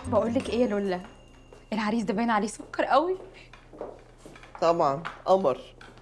بقول لك ايه يا لولا العريس ده باين عليه سكر قوي طبعا قمر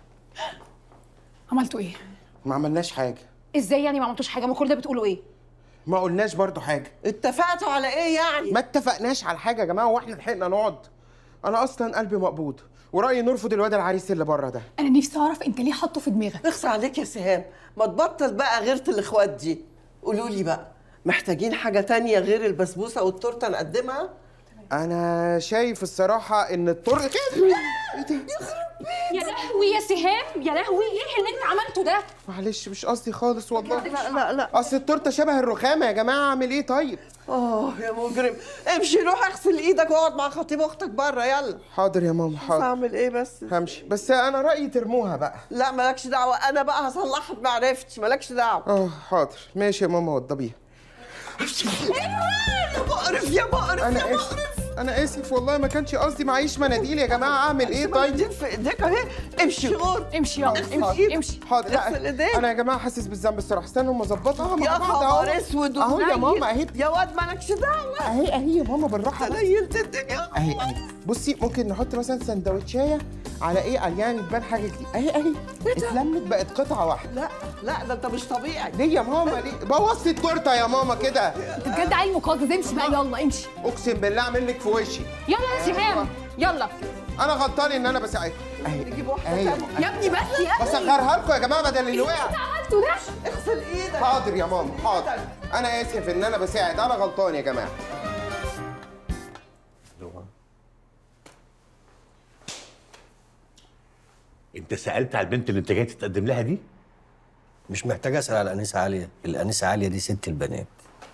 عملتوا ايه ما عملناش حاجه ازاي يعني ما عملتوش حاجه ما كل ده بتقولوا ايه ما قلناش برضو حاجه اتفقتوا على ايه يعني ما اتفقناش على حاجه يا جماعه واحنا لحقنا نقعد انا اصلا قلبي مقبوض ورايي نرفض الواد العريس اللي بره ده انا نفسي اعرف انت ليه حاطه في دماغك اخصى عليك يا سهام ما تبطل بقى غيرة الاخوات دي قولوا لي بقى محتاجين حاجة تانية غير البسبوسة والتورتة نقدمها؟ انا شايف الصراحه ان الطرق كده ايه ده يا لهوي يا سهام يا لهوي ايه اللي انت عملته ده معلش مش قصدي خالص والله لا لا لا اصل التورته شبه الرخامه يا جماعه اعمل ايه طيب اه يا مجرم امشي روح اغسل ايدك واقعد مع خطيب اختك بره يلا حاضر يا ماما حاضر اعمل ايه بس همشي بس انا رايي ترموها بقى لا مالكش دعوة انا بقى هصلحها بمعرفتي مالكش دعوة اه حاضر ماشي يا ماما وضبيها يا مقرف يا مقرف انا يا اسف مقرف انا اسف والله ما كانش قصدي معيش مناديل يا جماعه اعمل ايه طيب طيب في ايديك اهي امشي غور امشي يلا امشي امشي حاضر اغسل لا ايديك. انا يا جماعه حاسس بالذنب الصراحه استنوا اما اظبطها مع يا بعض اهو خبر اسود اهو يا ومنيل. ماما اهي يا واد مالكش دعوة اهي اهي يا ماما بالراحه بس. نيلت الدنيا اهي اهي بصي ممكن نحط مثلا سندوتشايه على ايه على يعني تبان حاجه جديده اهي اهي اتلمت بقت قطعه واحده لا لا ده انت مش طبيعي ليه يا ماما ليه بوظتي التورته يا ماما كده انت بجد عيل مقزز امشي بقى يلا امشي اقسم بالله اعمل لك في وشي يلا يا سهام يلا انا غلطان ان انا بساعدكم اهي نجيب واحدة اهي تانية يا ابني بس يا ابني بسخرها لكم يا جماعه بدل اللي وقع عملته ده اغسل ايدك حاضر يا ماما حاضر انا اسف ان انا بساعد انا غلطان يا جماعه انت سالت على البنت اللي انت جاي تتقدم لها دي مش محتاج اسال على الانسه عاليه الانسه عاليه دي ست البنات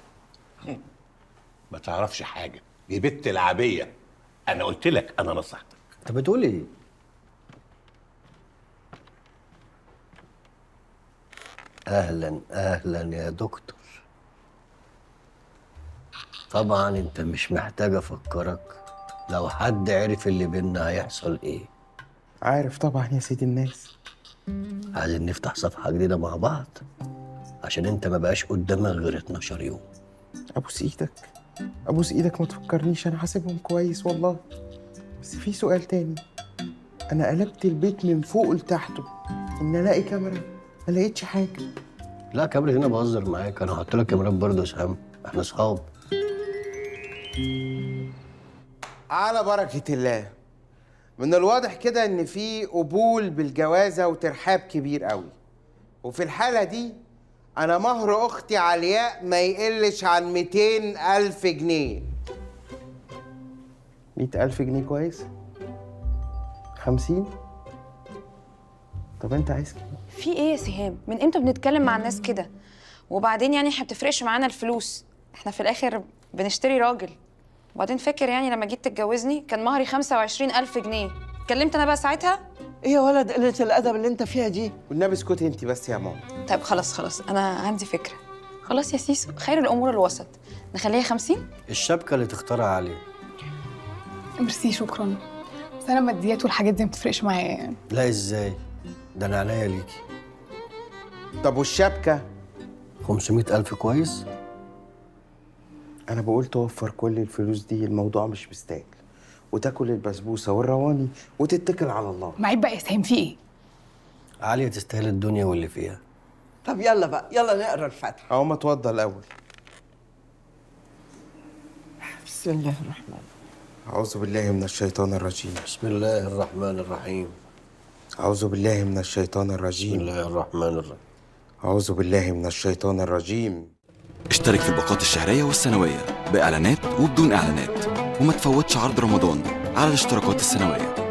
ما تعرفش حاجه دي بنت لعبيه انا قلت لك انا نصحتك انت بتقول ايه اهلا اهلا يا دكتور طبعا انت مش محتاج افكرك لو حد عرف اللي بينا هيحصل ايه عارف طبعا يا سيدي الناس عايزين نفتح صفحه جديده مع بعض عشان انت ما بقاش قدامك غير 12 يوم ابوس ايدك ابوس ايدك ما تفكرنيش انا حاسبهم كويس والله بس في سؤال تاني انا قلبت البيت من فوق لتحته ان الاقي كاميرا ما لقيتش حاجه لا كاميرا هنا بهزر معاك انا هحط لك كاميرات برضه يا سام احنا اصحاب على بركه الله من الواضح كده ان في قبول بالجوازه وترحاب كبير قوي وفي الحاله دي انا مهر اختي علياء ما يقلش عن 200 الف جنيه 100 الف جنيه كويس 50 طب انت عايز كام في ايه يا سهام من امتى بنتكلم مع الناس كده وبعدين يعني احنا بتفرقش معانا الفلوس احنا في الاخر بنشتري راجل وبعدين فاكر يعني لما جيت تتجوزني كان مهري 25 ألف جنيه اتكلمت انا بقى ساعتها ايه يا ولد قلة الادب اللي انت فيها دي والنبي اسكتي انت بس يا ماما طيب خلاص خلاص انا عندي فكره خلاص يا سيسو خير الامور الوسط نخليها 50 الشبكه اللي تختارها عليه ميرسي شكرا بس انا الماديات والحاجات دي ما بتفرقش معايا يعني لا ازاي ده انا عينيا ليكي طب والشبكه 500 الف كويس انا بقول توفر كل الفلوس دي الموضوع مش مستاهل وتاكل البسبوسه والرواني وتتكل على الله معيب بقى يا سهام في ايه عاليه تستاهل الدنيا واللي فيها طب يلا بقى يلا نقرا الفاتحة اهو ما اتوضى الاول بسم الله الرحمن اعوذ بالله من الشيطان الرجيم بسم الله الرحمن الرحيم اعوذ بالله من الشيطان بسم الرجيم الله الرحمن الرحيم اعوذ بالله من الشيطان الرجيم اشترك في الباقات الشهرية والسنوية بإعلانات وبدون إعلانات وما تفوتش عرض رمضان على الاشتراكات السنوية